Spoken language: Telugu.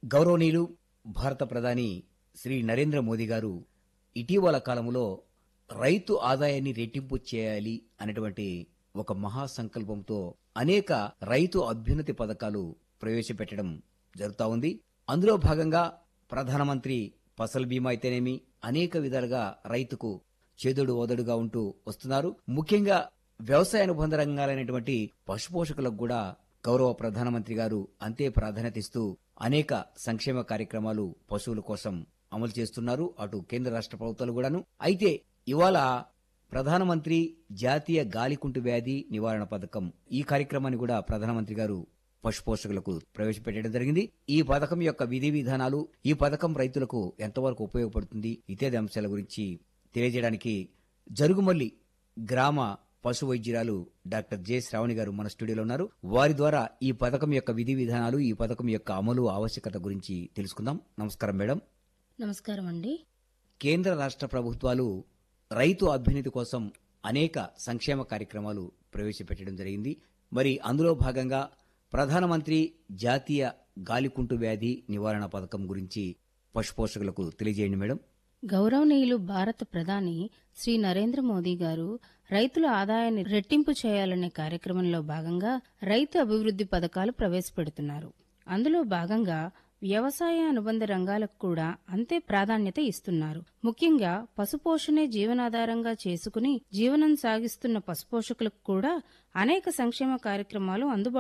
గౌరవనీయులు భారత ప్రధాని శ్రీ నరేంద్ర మోదీ గారు ఇటీవల కాలంలో రైతు ఆదాయాన్ని రెట్టింపు చేయాలి అనేటువంటి ఒక మహా సంకల్పంతో అనేక రైతు అభ్యున్నతి పథకాలు ప్రవేశపెట్టడం జరుగుతా ఉంది అందులో భాగంగా ప్రధానమంత్రి ఫసల్ బీమా అయితేనేమి అనేక విధాలుగా రైతుకు చేదుడు ఓదడుగా ఉంటూ వస్తున్నారు ముఖ్యంగా వ్యవసాయ అనుబంధ రంగాలైనటువంటి పశుపోషకులకు కూడా గౌరవ ప్రధానమంత్రి గారు అంతే ప్రాధాన్యత ఇస్తూ అనేక సంక్షేమ కార్యక్రమాలు పశువుల కోసం అమలు చేస్తున్నారు అటు కేంద్ర రాష్ట్ర ప్రభుత్వాలు కూడాను అయితే ఇవాళ ప్రధానమంత్రి జాతీయ గాలికుంటు వ్యాధి నివారణ పథకం ఈ కార్యక్రమాన్ని కూడా ప్రధానమంత్రి గారు పశుపోషకులకు ప్రవేశపెట్టడం జరిగింది ఈ పథకం యొక్క విధి విధానాలు ఈ పథకం రైతులకు ఎంతవరకు ఉపయోగపడుతుంది ఇత్యాది అంశాల గురించి తెలియజేయడానికి జరుగుమల్లి గ్రామ పశు వైద్యురాలు డాక్టర్ జె శ్రావణి గారు మన స్టూడియోలో ఉన్నారు వారి ద్వారా ఈ పథకం యొక్క విధి విధానాలు ఈ పథకం యొక్క అమలు ఆవశ్యకత గురించి తెలుసుకుందాం నమస్కారం మేడం నమస్కారం అండి కేంద్ర రాష్ట్ర ప్రభుత్వాలు రైతు అభ్యున్నతి కోసం అనేక సంక్షేమ కార్యక్రమాలు ప్రవేశపెట్టడం జరిగింది మరి అందులో భాగంగా ప్రధానమంత్రి జాతీయ గాలికుంటు వ్యాధి నివారణ పథకం గురించి పశుపోషకులకు తెలియజేయండి మేడం గౌరవనీయులు భారత ప్రధాని శ్రీ నరేంద్ర మోదీ గారు రైతుల ఆదాయాన్ని రెట్టింపు చేయాలనే కార్యక్రమంలో భాగంగా రైతు అభివృద్ధి పథకాలు ప్రవేశపెడుతున్నారు అందులో భాగంగా వ్యవసాయ అనుబంధ రంగాలకు కూడా అంతే ప్రాధాన్యత ఇస్తున్నారు ముఖ్యంగా పశుపోషణే జీవనాధారంగా చేసుకుని జీవనం సాగిస్తున్న పశుపోషకులకు కూడా అనేక సంక్షేమ కార్యక్రమాలు అందుబాటులో